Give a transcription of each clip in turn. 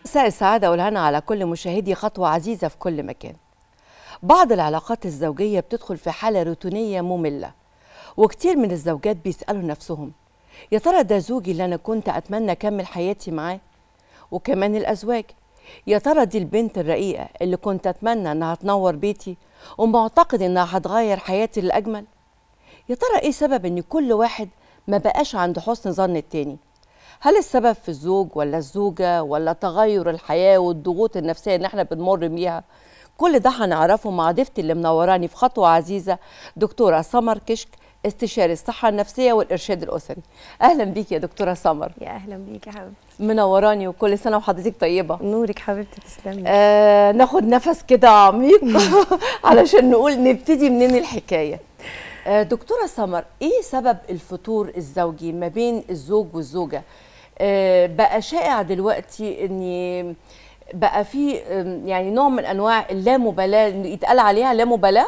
مساء السعادة والهنا على كل مشاهدي خطوة عزيزة في كل مكان بعض العلاقات الزوجية بتدخل في حالة روتينية مملة وكتير من الزوجات بيسألوا نفسهم يا ترى ده زوجي اللي أنا كنت أتمنى أكمل حياتي معاه وكمان الأزواج يا ترى دي البنت الرقيقة اللي كنت أتمنى إنها تنور بيتي ومعتقد إنها هتغير حياتي للأجمل يا ترى إيه سبب إن كل واحد ما بقاش عند حسن ظن التاني هل السبب في الزوج ولا الزوجة ولا تغير الحياة والضغوط النفسية اللي احنا بنمر بيها كل ده هنعرفه مع ضيفتي اللي منوراني في خطوة عزيزة دكتورة سمر كشك استشاري الصحة النفسية والإرشاد الأسري أهلا بيك يا دكتورة سمر يا اهلا بيك يا حبيبتي منوراني وكل سنة وحضرتك طيبة نورك حبيبتي تسلمي آه ناخد نفس كده عميق علشان نقول نبتدي منين الحكاية آه دكتورة سمر ايه سبب الفتور الزوجي ما بين الزوج والزوجة آه بقى شائع دلوقتي ان بقى في آم، يعني نوع من انواع اللامبالاة إنه يتقال عليها لامبالاة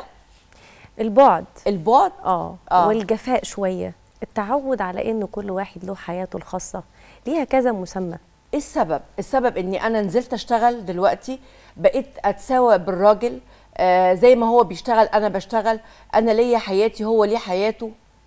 البعد البعد اه آه. والجفاء شويه التعود على ان كل واحد له حياته الخاصه ليها كذا مسمى ايه السبب السبب اني انا نزلت اشتغل دلوقتي بقيت اتساوى بالراجل آه زي ما هو بيشتغل انا بشتغل انا ليا حياتي هو ليه حياته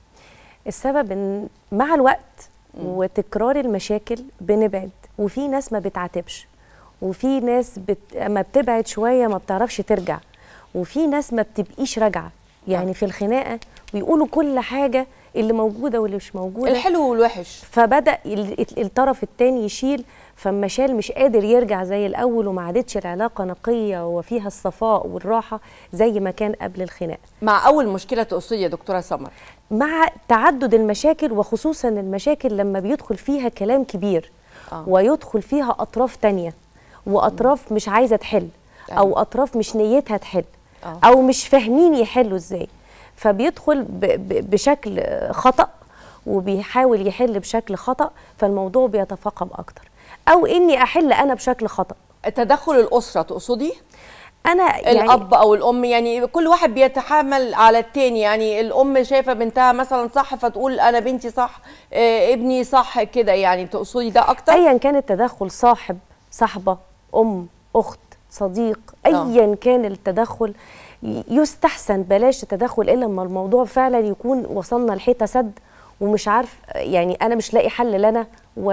السبب ان مع الوقت وتكرار المشاكل بنبعد وفي ناس ما بتعاتبش وفي ناس بت... اما بتبعد شويه ما بتعرفش ترجع وفي ناس ما بتبقيش راجعه يعني في الخناقه ويقولوا كل حاجه اللي موجوده واللي مش موجوده الحلو والوحش فبدا ال- ال- الطرف الثاني يشيل فما شال مش قادر يرجع زي الاول وما عادتش العلاقه نقيه وفيها الصفاء والراحه زي ما كان قبل الخناق مع اول مشكله تقصدي يا دكتوره سمر مع تعدد المشاكل وخصوصا المشاكل لما بيدخل فيها كلام كبير آه. ويدخل فيها اطراف تانية واطراف مش عايزه تحل او اطراف مش نيتها تحل آه. او مش فاهمين يحلوا ازاي فبيدخل ب- ب- بشكل خطا وبيحاول يحل بشكل خطا فالموضوع بيتفاقم اكتر او اني احل انا بشكل خطا تدخل الاسره تقصدي انا يعني الاب او الام يعني كل واحد بيتحامل على التاني يعني الام شايفه بنتها مثلا صح فتقول انا بنتي صح آه ابني صح كده يعني تقصدي ده اكتر ايا كان التدخل صاحب صاحبه ام اخت صديق آه. ايا كان التدخل ي- يستحسن بلاش التدخل الا لما الموضوع فعلا يكون وصلنا لحيطه سد ومش عارف يعني انا مش لاقي حل لنا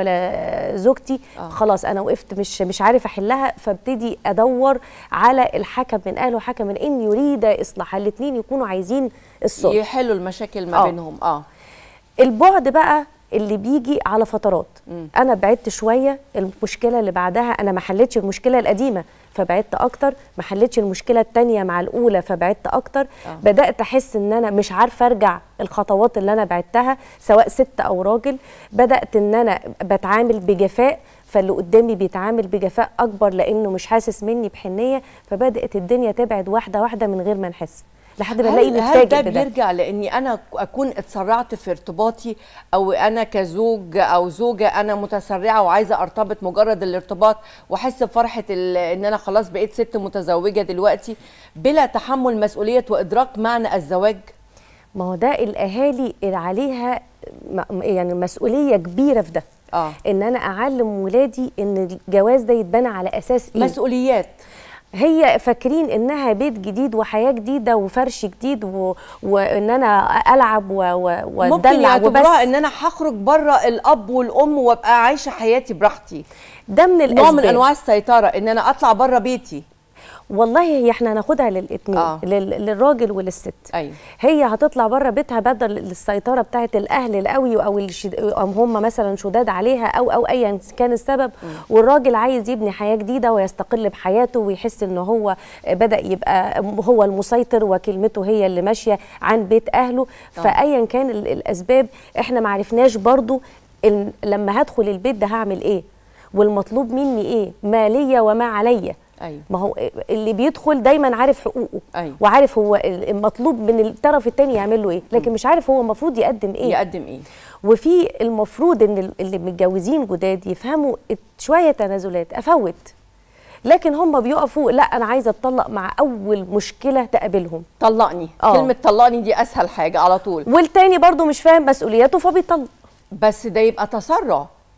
ولا زوجتي آه. خلاص انا وقفت مش مش عارف احلها فابتدي ادور على الحكم من اهل وحكم من ان يريد اصلاح الاثنين يكونوا عايزين الصلح يحلوا المشاكل ما آه. بينهم اه البعد بقى اللي بيجي على فترات انا بعدت شويه المشكله اللي بعدها انا ما حلتش المشكله القديمه فبعدت اكتر ما حلتش المشكله التانية مع الاولى فبعدت اكتر آه. بدات احس ان انا مش عارفه ارجع الخطوات اللي انا بعدتها سواء ست او راجل بدات ان انا بتعامل بجفاء فاللي قدامي بيتعامل بجفاء اكبر لانه مش حاسس مني بحنيه فبدات الدنيا تبعد واحده واحده من غير ما نحس لحد ما نلاقي هل, هل نتفاجئ ده بده بيرجع لاني انا اكون اتسرعت في ارتباطي او انا كزوج او زوجه انا متسرعه وعايزه ارتبط مجرد الارتباط واحس بفرحه ال- ان انا خلاص بقيت ست متزوجه دلوقتي بلا تحمل مسؤوليه وادراك معنى الزواج ما هو ده الاهالي اللي عليها م- يعني مسؤوليه كبيره في ده اه ان انا اعلم ولادي ان الجواز ده يتبنى على اساس ايه مسؤوليات هي فاكرين انها بيت جديد وحياه جديده وفرش جديد و... وان انا العب و... و... ممكن واتدلع وبس يعتبروها ان انا هخرج بره الاب والام وابقى عايشه حياتي براحتي ده من الاسباب نوع من انواع السيطره ان انا اطلع بره بيتي والله هي احنا هناخدها للاثنين آه. آه. لل... للراجل وللست ايوه هي هتطلع بره بيتها بدل السيطره بتاعه الاهل القوي او الشد... أو هم مثلا شداد عليها او او ايا كان السبب والراجل عايز يبني حياه جديده ويستقل بحياته ويحس ان هو بدا يبقى هو المسيطر وكلمته هي اللي ماشيه عن بيت اهله فايا كان ال- الاسباب احنا ما عرفناش برضو إن لما هدخل البيت ده هعمل ايه والمطلوب مني ايه ما ليا وما عليا ايوه ما هو اللي بيدخل دايما عارف حقوقه أيوة. وعارف هو المطلوب من الطرف التاني يعمل له ايه لكن مش عارف هو المفروض يقدم ايه يقدم ايه وفي المفروض ان ال- اللي متجوزين جداد يفهموا ات- شويه تنازلات افوت لكن هم بيقفوا لا انا عايزه اتطلق مع اول مشكله تقابلهم طلقني آه. كلمه طلقني دي اسهل حاجه على طول والتاني برضو مش فاهم مسؤولياته فبيطلق بس ده يبقى تسرع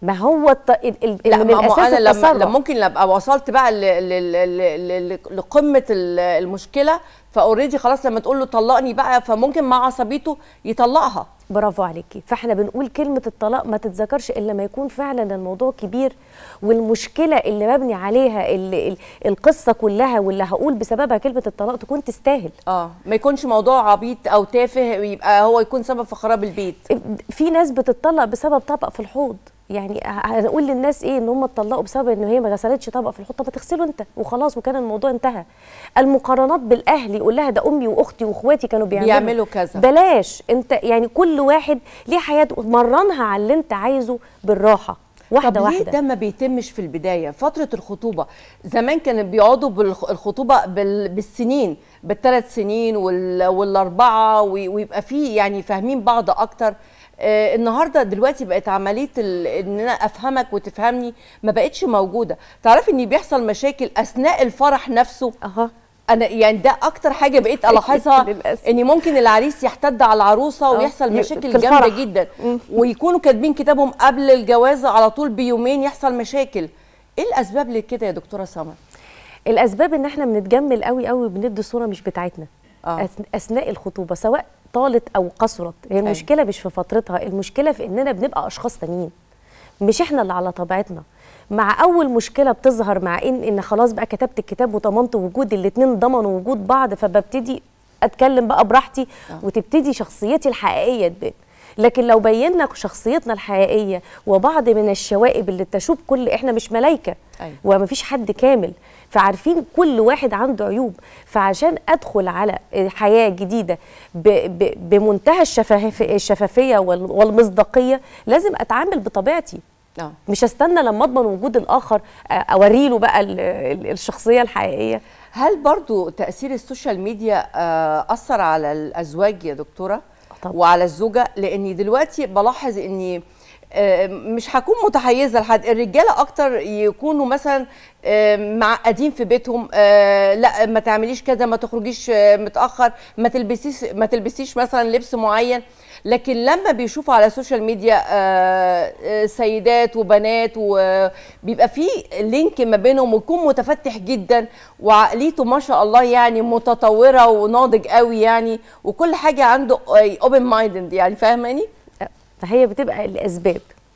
ما هو الت... ال... ال... لا من ما ما الاساس انا لما التسرع لما ممكن لما ابقى وصلت بقى ل- ل- ل- ل- ل- لقمه ال- المشكله فاوريدي خلاص لما تقول له طلقني بقى فممكن مع عصبيته يطلقها برافو عليكي فاحنا بنقول كلمة الطلاق ما تتذكرش إلا ما يكون فعلا الموضوع كبير والمشكلة اللي مبني عليها اللي ال- القصة كلها واللي هقول بسببها كلمة الطلاق تكون تستاهل اه ما يكونش موضوع عبيط او تافه يبقى هو يكون سبب في خراب البيت في ناس بتتطلق بسبب طبق في الحوض يعني هنقول للناس ايه ان هم اتطلقوا بسبب ان هي ما غسلتش طبق في الحوض طب ما تغسله انت وخلاص وكان الموضوع انتهى المقارنات بالاهل يقول لها ده امي واختي واخواتي كانوا بيعملوا بيعملوا كذا. بلاش انت يعني كل واحد ليه حياته مرنها على اللي انت عايزه بالراحه واحده طب ليه واحده ده ما بيتمش في البدايه فتره الخطوبه زمان كانوا بيقعدوا بالخطوبه بال- بالسنين بالثلاث سنين وال- والاربعه وي- ويبقى فيه يعني فاهمين بعض اكتر آه النهارده دلوقتي بقت عمليه ال- ان انا افهمك وتفهمني ما بقتش موجوده تعرفي ان بيحصل مشاكل اثناء الفرح نفسه اها انا يعني ده اكتر حاجه بقيت الاحظها للأسف. ان ممكن العريس يحتد على العروسه ويحصل ي- مشاكل في جامده الفرح. جدا ويكونوا كاتبين كتابهم قبل الجواز على طول بيومين يحصل مشاكل ايه الاسباب لكده يا دكتوره سمر الاسباب ان احنا بنتجمل قوي قوي وبندي صوره مش بتاعتنا آه. أث- اثناء الخطوبه سواء طالت او قصرت هي المشكله مش في فترتها المشكله في اننا بنبقى اشخاص تانيين مش احنا اللي على طبيعتنا مع اول مشكله بتظهر مع ان ان خلاص بقى كتبت الكتاب وضمنت وجود الاتنين ضمنوا وجود بعض فببتدي اتكلم بقى براحتي وتبتدي شخصيتي الحقيقيه تبان لكن لو بينا شخصيتنا الحقيقيه وبعض من الشوائب اللي تشوب كل احنا مش ملايكه أيوة. ومفيش حد كامل فعارفين كل واحد عنده عيوب فعشان ادخل على حياه جديده ب ب بمنتهى الشفاف الشفافيه وال- والمصداقيه لازم اتعامل بطبيعتي اه مش استنى لما اضمن وجود الاخر آه، اوريله بقى ال- ال- الشخصيه الحقيقيه هل برضو تاثير السوشيال ميديا آه، اثر على الازواج يا دكتوره طبعا. وعلى الزوجه لاني دلوقتي بلاحظ اني آه، مش هكون متحيزه لحد الرجاله اكتر يكونوا مثلا آه، معقدين في بيتهم آه، لا ما تعمليش كذا ما تخرجيش آه، متاخر ما تلبسيش ما تلبسيش مثلا لبس معين لكن لما بيشوفوا على السوشيال ميديا آه، آه، سيدات وبنات وبيبقى في لينك ما بينهم ويكون متفتح جدا وعقليته ما شاء الله يعني متطوره وناضج قوي يعني وكل حاجه عنده اوبن مايندد يعني فاهماني؟ فهي بتبقى الاسباب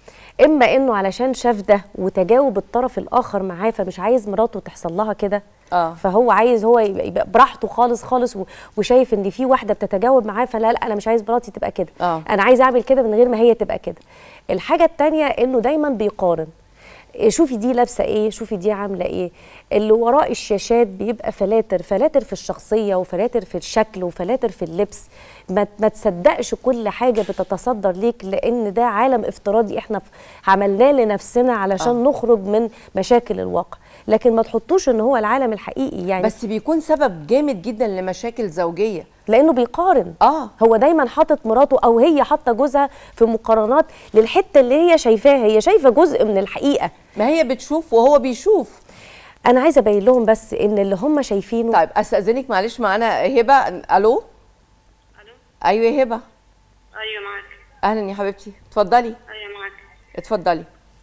اما انه علشان شاف ده وتجاوب الطرف الاخر معاه فمش عايز مراته تحصل لها كده آه. فهو عايز هو يبقى يبقى براحته خالص خالص و- وشايف ان في واحده بتتجاوب معاه فلا لا انا مش عايز مراتي تبقى كده آه. انا عايز اعمل كده من غير ما هي تبقى كده الحاجه التانية انه دايما بيقارن إيه، شوفي دي لابسه ايه شوفي دي عامله ايه اللي وراء الشاشات بيبقى فلاتر فلاتر في الشخصيه وفلاتر في الشكل وفلاتر في اللبس ما, ما تصدقش كل حاجه بتتصدر ليك لان ده عالم افتراضي احنا ف- عملناه لنفسنا علشان آه. نخرج من مشاكل الواقع لكن ما تحطوش ان هو العالم الحقيقي يعني بس بيكون سبب جامد جدا لمشاكل زوجيه لانه بيقارن آه. هو دايما حاطط مراته او هي حاطه جوزها في مقارنات للحته اللي هي شايفاها هي شايفه جزء من الحقيقه ما هي بتشوف وهو بيشوف انا عايزه ابين لهم بس ان اللي هم شايفينه طيب استاذنك معلش معانا هبه الو الو ايوه يا هبه ايوه معاك اهلا يا حبيبتي اتفضلي ايوه معاك اتفضلي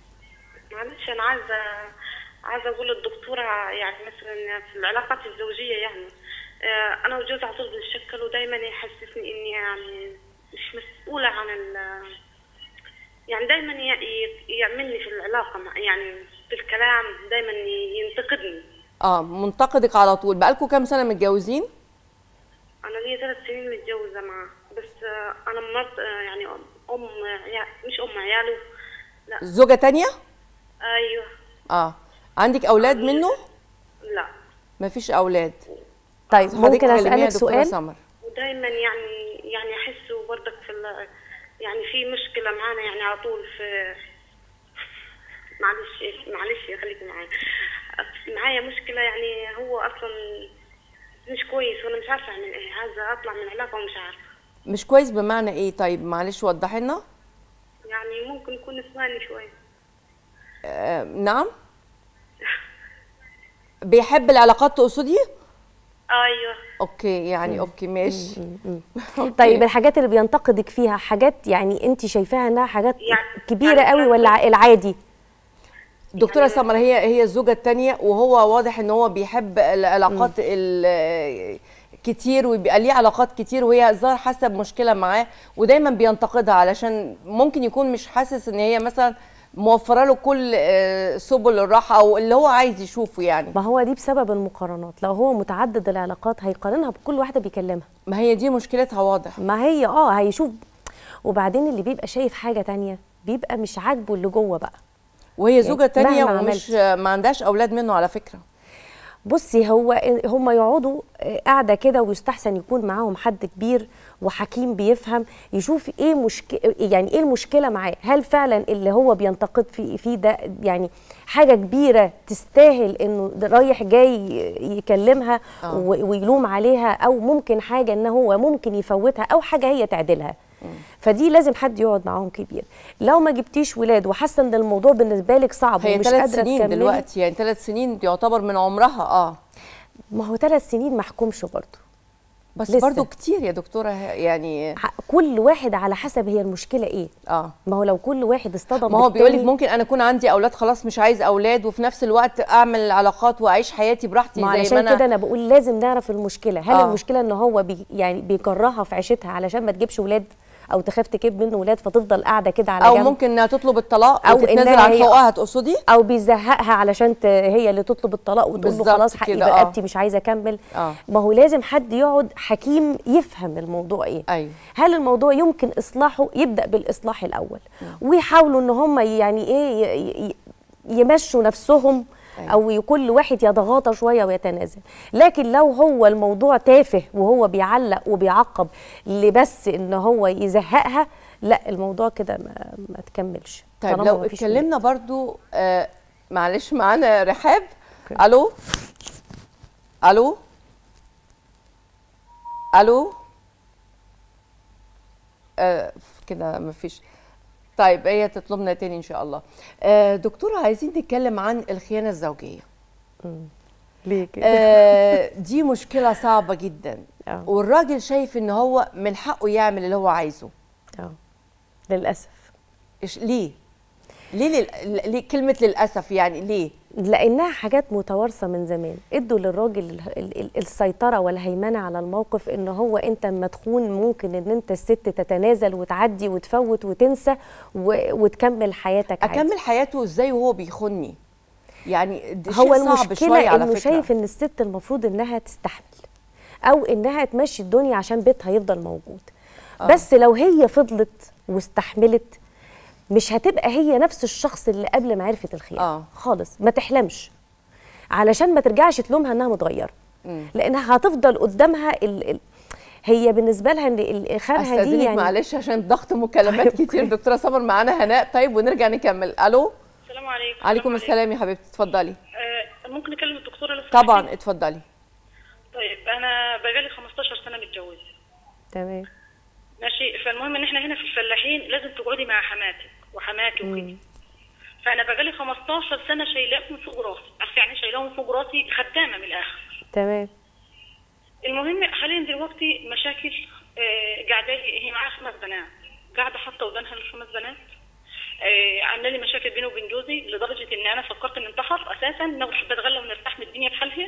معلش انا عايزه عايزه اقول للدكتوره يعني مثلا في العلاقات الزوجيه يعني آه، انا وجوزي على طول بنتشكل ودايما يحسسني اني يعني مش مسؤوله عن ال يعني دايما ي- ي- يعملني في العلاقه مع يعني في الكلام دايما ينتقدني اه منتقدك على طول بقالكم كام سنه متجوزين انا ليا ثلاث سنين متجوزه معاه بس آه، انا مرت آه، يعني ام عيا- مش ام عياله لا زوجه تانية ايوه اه عندك اولاد منه لا مفيش اولاد طيب حضرتك ممكن كلميها يا اسالك دكتورة سؤال سمر ودايما يعني يعني احسه برضك في ال- يعني في مشكله معانا يعني على طول في معلش معلش خليكي معايا معايا مشكله يعني هو اصلا مش كويس وانا مش عارفه اعمل ايه عايزه اطلع من علاقه ومش عارفه مش كويس بمعنى ايه طيب معلش وضحي لنا يعني ممكن يكون اسمعني شويه آه نعم بيحب العلاقات تقصدي ايوه اوكي يعني اوكي ماشي أوكي. طيب الحاجات اللي بينتقدك فيها حاجات يعني انت شايفاها انها حاجات يعني- كبيره يعني قوي ولا ع- العادي دكتوره سمر هي هي الزوجه الثانيه وهو واضح ان هو بيحب العلاقات ال- كتير ويبقى ليه علاقات كتير وهي ظاهر حاسه بمشكله معاه ودايما بينتقدها علشان ممكن يكون مش حاسس ان هي مثلا موفره له كل آه، سبل الراحه او اللي هو عايز يشوفه يعني ما هو دي بسبب المقارنات لو هو متعدد العلاقات هيقارنها بكل واحده بيكلمها ما هي دي مشكلتها واضح ما هي اه هيشوف وبعدين اللي بيبقى شايف حاجه تانية بيبقى مش عاجبه اللي جوه بقى وهي زوجه تانية مهما ومش ما عندهاش اولاد منه على فكره بصي هو هم يقعدوا قاعده كده ويستحسن يكون معاهم حد كبير وحكيم بيفهم يشوف ايه مشكله يعني ايه المشكله معاه هل فعلا اللي هو بينتقد فيه فيه ده يعني حاجه كبيره تستاهل انه ده رايح جاي يكلمها آه. و- ويلوم عليها او ممكن حاجه ان هو ممكن يفوتها او حاجه هي تعدلها فدي لازم حد يقعد معاهم كبير لو ما جبتيش ولاد وحاسه ان الموضوع بالنسبه لك صعب هي ومش ثلاث قادره سنين تكملي دلوقتي يعني ثلاث سنين يعتبر من عمرها اه ما هو ثلاث سنين محكومش برضه بس لسه. برضو كتير يا دكتوره يعني ح- كل واحد على حسب هي المشكله ايه اه ما هو لو كل واحد اصطدم ما هو بيقول لك بالتاني، ممكن انا اكون عندي اولاد خلاص مش عايز اولاد وفي نفس الوقت اعمل علاقات واعيش حياتي براحتي ما زي ما علشان انا كده انا بقول لازم نعرف المشكله هل آه. آه. المشكله ان هو بي يعني بيكرهها في عيشتها علشان ما تجيبش ولاد او تخاف تجيب منه ولاد فتفضل قاعده كده على او جنب ممكن انها تطلب الطلاق أو او تتنازل إنها عن هي- حقوقها تقصدي او بيزهقها علشان ت... هي اللي تطلب الطلاق وتقول له بالظبط خلاص حقي كده، بقى آه. انت مش عايزه اكمل آه. ما هو لازم حد يقعد حكيم يفهم الموضوع ايه ايوه هل الموضوع يمكن اصلاحه يبدا بالاصلاح الاول ويحاولوا ان هم يعني ايه ي- ي- يمشوا نفسهم أيوة. او كل واحد يتغاضى شويه ويتنازل لكن لو هو الموضوع تافه وهو بيعلق وبيعقب لبس ان هو يزهقها لا الموضوع كده ما, ما تكملش طيب طالما لو ما فيش اتكلمنا برضو آه معلش معانا رحاب الو الو الو آه كده مفيش طيب هي تطلبنا تاني ان شاء الله آه دكتوره عايزين نتكلم عن الخيانه الزوجيه ليه كده آه دي مشكله صعبه جدا آه. والراجل شايف ان هو من حقه يعمل اللي هو عايزه اه للاسف إيش ليه ليه, لل... ليه كلمه للاسف يعني ليه لانها حاجات متوارثه من زمان ادوا للراجل ال- ال- ال- السيطره والهيمنه على الموقف ان هو انت اما تخون ممكن ان انت الست تتنازل وتعدي وتفوت وتنسى و- وتكمل حياتك عادي. اكمل حياته ازاي وهو بيخوني يعني ده هو شيء صعب شويه المشكله على انه فكره شايف ان الست المفروض انها تستحمل او انها تمشي الدنيا عشان بيتها يفضل موجود آه. بس لو هي فضلت واستحملت مش هتبقى هي نفس الشخص اللي قبل ما عرفت الخيانه آه. خالص ما تحلمش علشان ما ترجعش تلومها انها متغيره مم. لانها هتفضل قدامها ال... ال... هي بالنسبه لها ان ال- خانها دي استاذنك يعني معلش عشان ضغط مكالمات طيب. كتير دكتوره سمر معانا هناء طيب ونرجع نكمل الو السلام عليكم عليكم السلام يا حبيبتي اتفضلي آه ممكن اكلم الدكتوره لو طبعا سمحتي؟ اتفضلي طيب انا بقالي 15 سنه متجوزه تمام ماشي فالمهم ان احنا هنا في الفلاحين لازم تقعدي مع حماتك وحماتي وكده فانا بقالي 15 سنه شايلاهم فوق راسي عارفه يعني إيه شايلاهم فوق راسي خدامه من الاخر تمام المهم حاليا دلوقتي مشاكل آه، قاعده لي هي معاها خمس بنات قاعده حاطه ودانها للخمس بنات آه، عامله لي مشاكل بيني وبين جوزي لدرجه ان انا فكرت ان انتحر اساسا نروح بتغلى ونرتاح من الدنيا بحالها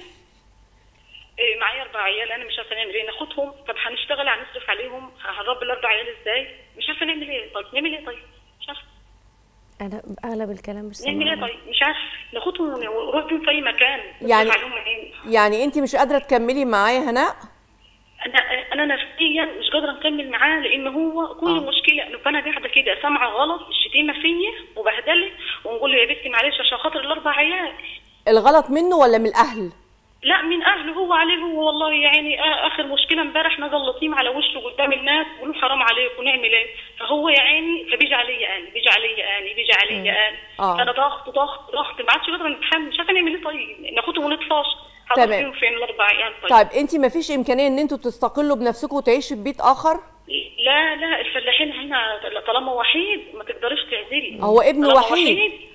آه، معايا اربع عيال انا مش عارفه نعمل ايه ناخدهم طب هنشتغل هنصرف عليهم هنربي الاربع عيال ازاي مش عارفه نعمل ايه طيب نعمل ايه طيب مش عارفه انا اغلب الكلام مش نعمل ايه سامعاه. طيب مش عارفه ناخدهم ونروح بيهم في اي مكان نصرف يعني- عليهم منين يعني انت مش قادره تكملي معايا هناء انا انا نفسيا مش قادره نكمل معاه لان هو كل آه. آه. مشكله فانا قاعده كده سامعه غلط الشتيمه فيا وبهدله ونقول له يا بنتي معلش عشان خاطر الاربع عيال الغلط منه ولا من الاهل لا من اهله هو عليه هو والله يعني آه اخر مشكله امبارح نزل لطيم على وشه قدام الناس بيقولوا حرام عليك ونعمل ايه فهو يا عيني فبيجي عليا انا بيجي عليا انا بيجي عليا انا آه. انا ضغط ضغط ضغط ما عادش قادره نتحمل مش عارفه نعمل ايه طيب ناخدهم ونطفش تمام. هنروح فين الاربع عيال طيب, طيب انت ما فيش امكانيه ان انتوا تستقلوا بنفسكم وتعيشوا في بيت اخر لا لا الفلاحين هنا طالما وحيد ما تقدريش تعزلي هو ابنه طالما وحيد.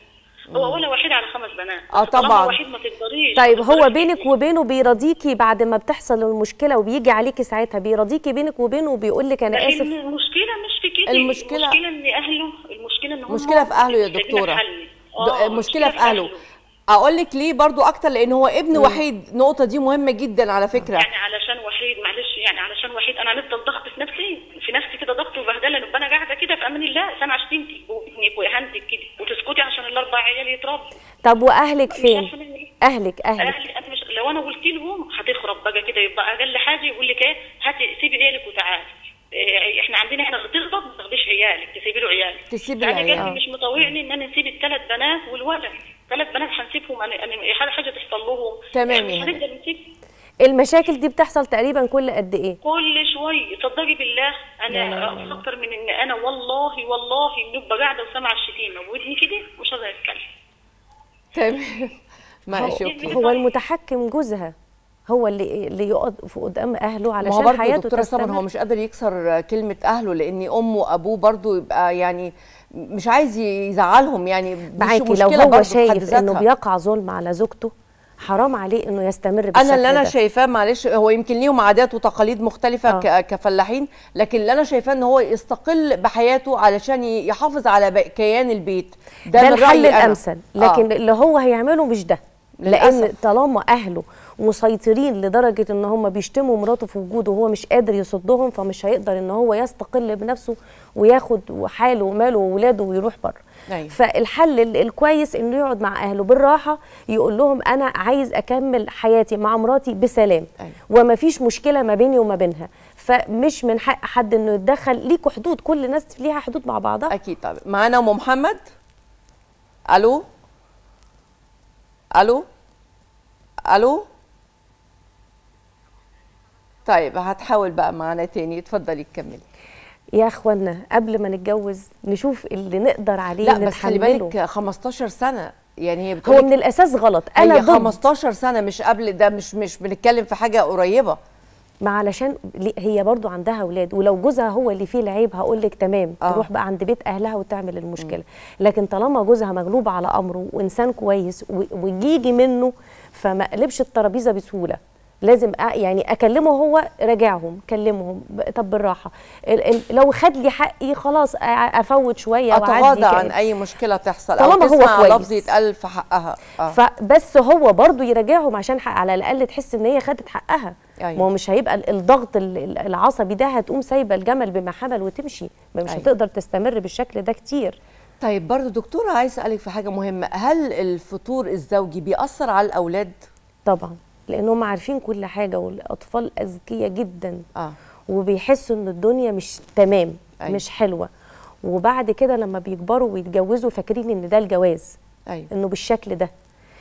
هو ولا وحيد على خمس بنات آه، طالما طبعاً. وحيد ما تقدريش طيب ما هو تقدريش بينك تحكي. وبينه بيرضيكي بعد ما بتحصل المشكله وبيجي عليكي ساعتها بيرضيكي بينك وبينه وبيقول لك انا لكن اسف المشكله مش في كده المشكلة- المشكله ان اهله المشكله ان هم مشكله في اهله يا سايبينك دكتوره حل. د- آه، المشكله في اهله اقول لك ليه برضو اكتر لان هو ابن وحيد النقطه دي مهمه جدا على فكره يعني علشان وحيد معلش يعني علشان وحيد انا هنفضل ضغط في نفسي في نفسي كده ضغط وبهدله نبقى انا قاعده كده في امان الله سامعه شتيمتي وابنك واهانتك كده وتسكتي عشان الاربع عيال يتربوا طب واهلك مش فين عارفة نعمل إيه. اهلك اهلك اهلي انا مش لو انا قلت لهم هتخرب بقى كده يبقى اقل حاجه يقول لك ايه هاتي سيبي عيالك وتعالي إيه، احنا عندنا احنا تغضب ما تاخديش عيالك تسيبي له عيالك تسيبي انا العيال. قلبي مش مطوعني ان انا نسيب الثلاث بنات والولد ثلاث بنات هنسيبهم انا انا حاجه حاجه تحصل لهم تمام مش يا هند. هنقدر نسيب المشاكل دي بتحصل تقريبا كل قد ايه كل شوي صدقي بالله لا لا لا انا لا. افكر من ان انا والله والله نبقى قاعده وسامعه الشتيمه وودني كده مش هقدر اتكلم تمام ماشي اوكي هو المتحكم جوزها هو اللي اللي يقف قدام اهله ما هو علشان برضه حياته دكتوره سمر هو تستمر مش قادر يكسر كلمه اهله لان امه وابوه برضه يبقى يعني مش عايز يزعلهم يعني مش معاكي لو مشكلة هو برضه في حد شايف انه ذاتها. بيقع ظلم على زوجته حرام عليه انه يستمر بالشكل انا اللي انا ده. شايفاه معلش هو يمكن ليهم عادات وتقاليد مختلفه آه. ك- كفلاحين لكن اللي انا شايفاه ان هو يستقل بحياته علشان ي- يحافظ على بق- كيان البيت ده, ده من الحل رأيي أنا. الامثل لكن آه. اللي هو هيعمله مش ده لان للأسف. طالما اهله مسيطرين لدرجه ان هم بيشتموا مراته في وجوده وهو مش قادر يصدهم فمش هيقدر ان هو يستقل بنفسه وياخد حاله وماله وولاده ويروح بره أيوة. فالحل ال- الكويس انه يقعد مع اهله بالراحه يقول لهم انا عايز اكمل حياتي مع مراتي بسلام أيوة. وما فيش مشكله ما بيني وما بينها فمش من حق حد انه يتدخل ليكوا حدود كل الناس ليها حدود مع بعضها اكيد طبعا معانا ام محمد الو الو الو طيب هتحاول بقى معانا تاني اتفضلي كملي يا اخوانا قبل ما نتجوز نشوف اللي نقدر عليه لا بس خلي نتحمله. بالك 15 سنه يعني هي هو بتقول من الاساس غلط انا هي ضد 15 سنه مش قبل ده مش مش بنتكلم في حاجه قريبه ما علشان ليه- هي برضو عندها اولاد ولو جوزها هو اللي فيه العيب هقول لك تمام آه. تروح بقى عند بيت اهلها وتعمل المشكله لكن طالما جوزها مغلوب على امره وانسان كويس و- ويجي منه فما اقلبش الترابيزه بسهوله لازم أ... يعني اكلمه هو راجعهم كلمهم ب- طب بالراحه ال... ال... لو خد لي حقي خلاص أ- افوت شويه اتغاضى وأعدي عن كده. اي مشكله تحصل طالما او هو تسمع كويس. لفظ يتقال في حقها اه فبس هو برضو يراجعهم عشان حق على الاقل تحس ان هي خدت حقها أيوة. ما هو مش هيبقى ال- الضغط ال- ال- العصبي ده هتقوم سايبه الجمل بما حمل وتمشي ما مش أيوة. هتقدر تستمر بالشكل ده كتير طيب برضو دكتوره عايز اسالك في حاجه مهمه هل الفطور الزوجي بيأثر على الاولاد طبعا لانهم عارفين كل حاجه والاطفال اذكياء جدا اه وبيحسوا ان الدنيا مش تمام أيوة. مش حلوه وبعد كده لما بيكبروا ويتجوزوا فاكرين ان ده الجواز ايوه انه بالشكل ده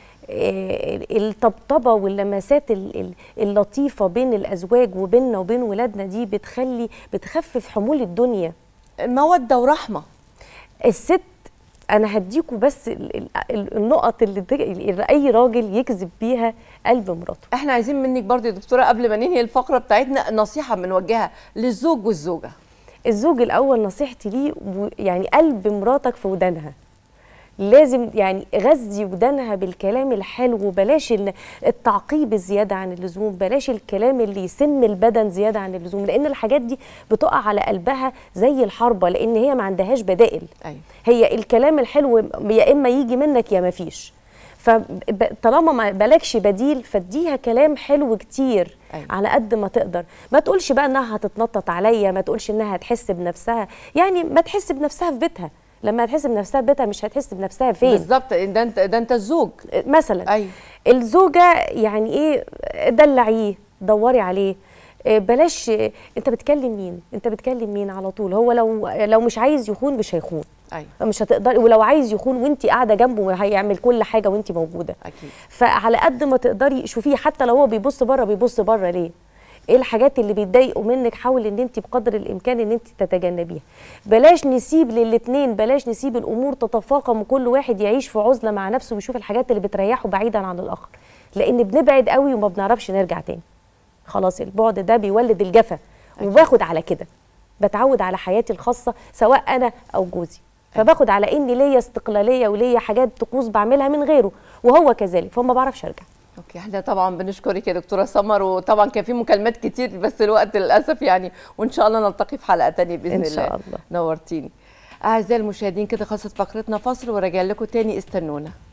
إيه، الطبطبه واللمسات ال- ال- اللطيفه بين الازواج وبيننا وبين ولادنا دي بتخلي بتخفف حمول الدنيا موده ورحمه الست انا هديكوا بس ال- ال- ال- النقط اللي ت- اللي اي راجل يجذب بيها قلب مراته احنا عايزين منك برضو يا دكتوره قبل ما ننهي الفقره بتاعتنا نصيحه بنوجهها للزوج والزوجه الزوج الاول نصيحتي ليه و- يعني قلب مراتك في ودانها لازم يعني غذي ودانها بالكلام الحلو وبلاش ال- التعقيب الزياده عن اللزوم بلاش الكلام اللي يسم البدن زياده عن اللزوم لان الحاجات دي بتقع على قلبها زي الحربه لان هي ما عندهاش بدائل ايوه هي الكلام الحلو يا اما يجي منك يا ما فيش فطالما ما بلكش بديل فاديها كلام حلو كتير أيوة. على قد ما تقدر ما تقولش بقى انها هتتنطط عليا ما تقولش انها هتحس بنفسها يعني ما تحس بنفسها في بيتها لما هتحس بنفسها في بيتها مش هتحس بنفسها فين بالظبط ده انت ده انت الزوج مثلا أيوة. الزوجه يعني ايه دلعيه دوري عليه إيه، بلاش انت بتكلم مين انت بتكلم مين على طول هو لو لو مش عايز يخون مش هيخون ايوه مش هتقدري ولو عايز يخون وانت قاعده جنبه هيعمل كل حاجه وانت موجوده اكيد فعلى قد ما تقدري شوفيه حتى لو هو بيبص بره بيبص بره ليه ايه الحاجات اللي بيتضايقوا منك حاول ان انت بقدر الامكان ان انت تتجنبيها بلاش نسيب للاتنين بلاش نسيب الامور تتفاقم وكل واحد يعيش في عزله مع نفسه ويشوف الحاجات اللي بتريحه بعيدا عن الاخر لان بنبعد قوي وما بنعرفش نرجع تاني خلاص البعد ده بيولد الجفا وباخد على كده بتعود على حياتي الخاصه سواء انا او جوزي فباخد على اني ليا استقلاليه وليا حاجات طقوس بعملها من غيره وهو كذلك فما بعرفش ارجع اوكي احنا طبعا بنشكرك يا دكتوره سمر وطبعا كان في مكالمات كتير بس الوقت للاسف يعني وان شاء الله نلتقي في حلقه تانية باذن إن الله شاء الله. نورتيني اعزائي المشاهدين كده خلصت فقرتنا فاصل وراجع لكم تاني استنونا